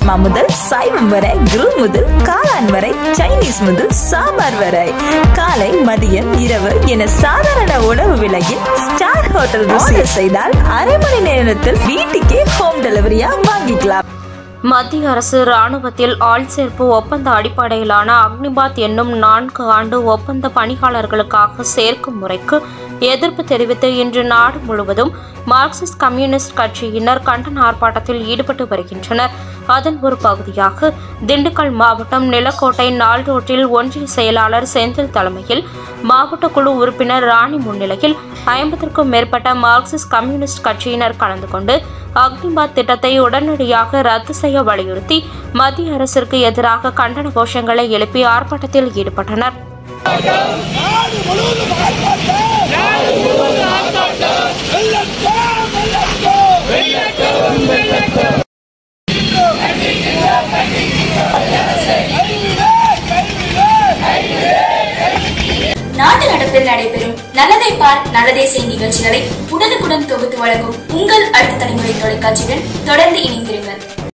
shawarma முதல் சைவம் வரை grill முதல் காளான் வரை சைனீஸ் முதல் சாம்பார் வரை காலை மதியம் இரவு என சாதாரண உணவு விலையில் ஸ்டார் ஹோட்டல் ருசியை செய்தால் அரை மணி நேரத்தில் வீட்டுக்கே ஹோம் டெலிவரியா வாங்கிக்கலாம் மத்திய அரசு ராணுவத்தில் ஆள் சேர்ப்பு ஒப்பந்த அடிப்படையிலான அக்னிபாத் என்னும் நான்கு ஆண்டு ஒப்பந்த பணியாளர்களுக்காக சேர்க்கும் முறைக்கு எதிர்ப்பு தெரிவித்து இன்று நாடு முழுவதும் மார்க்சிஸ்ட் கம்யூனிஸ்ட் கட்சியினர் கண்டன ஆர்ப்பாட்டத்தில் ஈடுபட்டு வருகின்றனர் அதன் ஒரு பகுதியாக திண்டுக்கல் மாவட்டம் நிலக்கோட்டை நாள் ரோட்டில் ஒன்றிய செயலாளர் செந்தில் தலைமையில் மாவட்ட குழு உறுப்பினர் ராணி முன்னிலையில் ஐம்பதற்கும் மேற்பட்ட மார்க்சிஸ்ட் கம்யூனிஸ்ட் கட்சியினர் கலந்து கொண்டு அக்னிபாத் திட்டத்தை உடனடியாக ரத்து செய்ய வலியுறுத்தி மத்திய அரசிற்கு எதிராக கண்டன கோஷங்களை எழுப்பி ஆர்ப்பாட்டத்தில் ஈடுபட்டனர் நாடு முழுவதும் ஆர்ப்பாட்டம் வெள்ளட்டும் வெள்ளட்டும் நாட்டு நடப்பில் நடைபெறும் நல்லதை பார் நல்லதே செய் நிகழ்ச்சிகளை உடனுக்குடன் தொகுத்து வழங்கும் உங்கள் அடுத்த தலைமுறை தொலைக்காட்சியுடன் தொடர்ந்து இணைந்திருங்கள்